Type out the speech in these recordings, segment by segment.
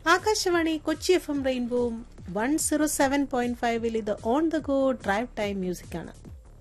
Akashvani Kochi F M rainbow one zero seven point ഫൈവിൽ ഇത് on the go drive time music ആണ്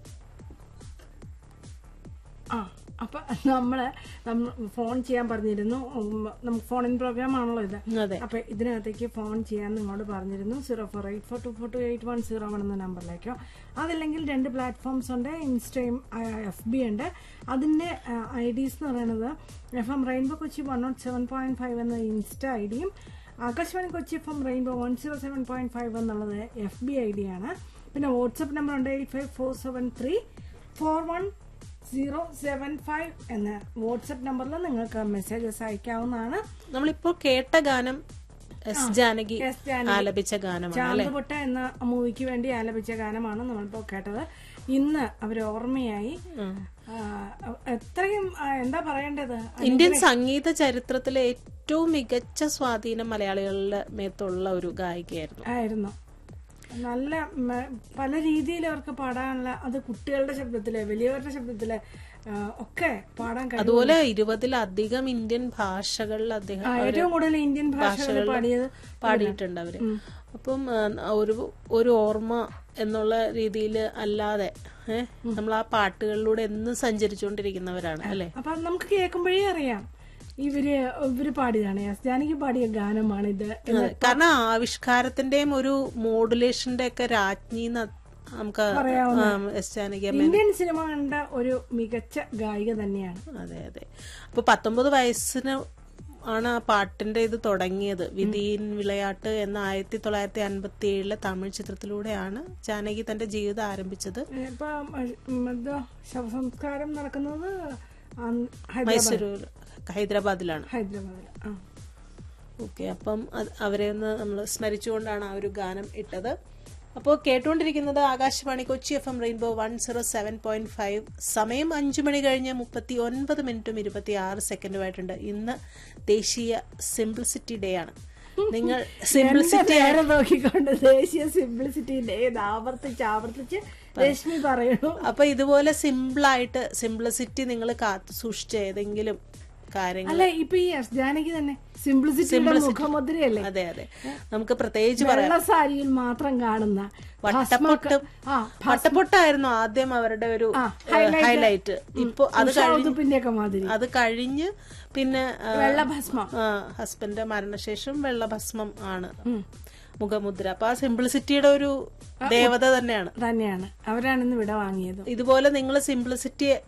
ആ അപ്പൊ നമ്മള് നമ്മ ഫോൺ ചെയ്യാൻ പറഞ്ഞിരുന്നു ഉം, നമുക്ക് ഫോൺ ഇൻ പ്രോഗ്രാം ആണല്ലോ ഇത് അതെ അപ്പൊ ഇതിനകത്തേക്ക് ഫോൺ ചെയ്യാൻ നിങ്ങളോട് പറഞ്ഞിരുന്നു zero four eight four two four two eight one zero one എന്ന നമ്പറിലേക്കോ അതല്ലെങ്കിൽ രണ്ട് പ്ലാറ്റ്ഫോംസ് ഉണ്ട് ഇൻസ്റ്റയും എഫ് ബി ഉണ്ട് അതിന്റെ ഐ ഡീസ് എന്ന് പറയുന്നത് F M rainbow Kochi one naught seven point five എന്ന ഇൻസ്റ്റ ഐ ഡിയും Akashvani Kochi F M rainbow one zero seven point five എന്നുള്ളത് എഫ് ബി ഐ ഡി ആണ് പിന്നെ വാട്സപ്പ് നമ്പർ ഉണ്ട് eight five four seven three four one zero seven five എന്ന WhatsApp നമ്പറിൽ നിങ്ങൾക്ക് മെസ്സേജസ് അയക്കാവുന്നതാണ് നമ്മളിപ്പോ കേട്ട ഗാനം എസ് ജാനകി എസ് ജാനകി. ആലപിച്ച ഗാനമാണ് അല്ലെ ചാന്തുപൊട്ട എന്ന മൂവിക്ക് വേണ്ടി ആലപിച്ച ഗാനമാണ് നമ്മളിപ്പോ കേട്ടത് ഇന്ന് അവർ ഓർമ്മയായി ആ, എത്രയും ആ, എന്താ പറയേണ്ടത് ഇന്ത്യൻ സംഗീത ചരിത്രത്തിലെ ഏറ്റവും മികച്ച സ്വാധീനം മലയാളികളുടെ മേത്തുള്ള ഒരു ഗായികയായിരുന്നു ആയിരുന്നു നല്ല മ- പല രീതിയിൽ അവർക്ക് പാടാനുള്ള അത് കുട്ടികളുടെ ശബ്ദത്തില് വലിയവരുടെ ശബ്ദത്തില് ആ, ഒക്കെ പാടാൻ കഴിയും അതുപോലെ ഇരുപതിലധികം ഇന്ത്യൻ ഭാഷകളിൽ അദ്ദേഹം ആ, ഏറ്റവും കൂടുതൽ ഇന്ത്യൻ ഭാഷകൾ പാടിയത് പാടിയിട്ടുണ്ട് അവര് അപ്പം ആ, ഒരു ഒരു ഓർമ്മ എന്നുള്ള രീതിയിൽ അല്ലാതെ ഏഹ് നമ്മൾ ആ പാട്ടുകളിലൂടെ എന്നും സഞ്ചരിച്ചുകൊണ്ടിരിക്കുന്നവരാണ് അല്ലെ അപ്പൊ അത് നമുക്ക് കേൾക്കുമ്പോഴേ അറിയാം ഇവര് ഇവര് പാടിയതാണ് എസ് ജാനകി പാടിയ ഗാനമാണിത് എന്ന് കാരണം ആവിഷ്കാരത്തിന്റെയും ഒരു മോഡുലേഷന്റെ ഒക്കെ രാജ്ഞി ന്ന് നമുക്ക് ആ, എസ് ജാനകി അമ്മ ഇന്ത്യൻ സിനിമ കണ്ട ഒരു മികച്ച ഗായിക തന്നെയാണ് അതെ അതെ അപ്പൊ പത്തൊമ്പത് വയസ്സിന് ആണ് ആ പാട്ടിന്റെ ഇത് തുടങ്ങിയത് വിധിയിൻ വിളയാട്ട് എന്ന ആയിരത്തി തൊള്ളായിരത്തി അൻപത്തി ഏഴിലെ തമിഴ് ചിത്രത്തിലൂടെയാണ് ജാനകി തന്റെ ജീവിതം ആരംഭിച്ചത് ഇപ്പൊ ഉം, ഇത് ശവസംസ്കാരം നടക്കുന്നത് അന്ന് ഹൈദരാബാദ് മൈസൂരു ഹൈദരാബാദിലാണ് ഹൈദരാബാദിൽ ആ ഓക്കെ അപ്പം അത് അവരെ ഒന്ന് നമ്മൾ സ്മരിച്ചുകൊണ്ടാണ് ആ ഒരു ഗാനം ഇട്ടത് അപ്പോൾ കേട്ടുകൊണ്ടിരിക്കുന്നത് Akashvani Kochi F M rainbow one zero seven point five സമയം അഞ്ചു മണി കഴിഞ്ഞ് മുപ്പത്തി ഒൻപത് മിനിറ്റും ഇരുപത്തി ആറ് സെക്കൻഡുമായിട്ടുണ്ട് ഇന്ന് ദേശീയ സിംപ്ലിസിറ്റി ഡേ ആണ് നിങ്ങൾ സിംപ്ലിസിറ്റി നേരെ നോക്കിക്കൊണ്ട് ദേശീയ സിംപ്ലിസിറ്റി ഇത് ആവർത്തിച്ച് ആവർത്തിച്ച് രശ്മി പറയുന്നു അപ്പൊ ഇതുപോലെ സിമ്പിളായിട്ട് സിംപ്ലിസിറ്റി നിങ്ങൾ കാത്തു സൂക്ഷിച്ച ഏതെങ്കിലും കാര്യങ്ങൾ അല്ല ഇപ്പൊ ഈ എസ് ജാനകി തന്നെ സിംപ്ലിസിറ്റിയുടെ മുഖമുദ്രയല്ലേ അതെ അതെ നമുക്ക് പ്രത്യേകിച്ച് പറയാം വെള്ള സാരിയിൽ മാത്രം കാണുന്ന വട്ടപ്പൊട്ടും ആ വട്ടപ്പൊട്ടായിരുന്നു ആദ്യം അവരുടെ ഒരു ആ, ഹൈലൈറ്റ് ഇപ്പൊ അത് കഴിഞ്ഞ് ഉഷാ ഒക്കെ മാതിരി അത് കഴിഞ്ഞ് പിന്നെ ആ, വെള്ളഭസ്മം ആ, ഹസ്ബൻഡ് മരണശേഷം വെള്ളഭസ്മം ആണ് മുഖമുദ്ര അപ്പൊ ആ സിംപ്ലിസിറ്റിയുടെ ഒരു ദേവത തന്നെയാണ് തന്നെയാണ് അവരാണ് ഇന്ന് വിട വാങ്ങിയത് ഇതുപോലെ നിങ്ങൾ സിംപ്ലിസിറ്റി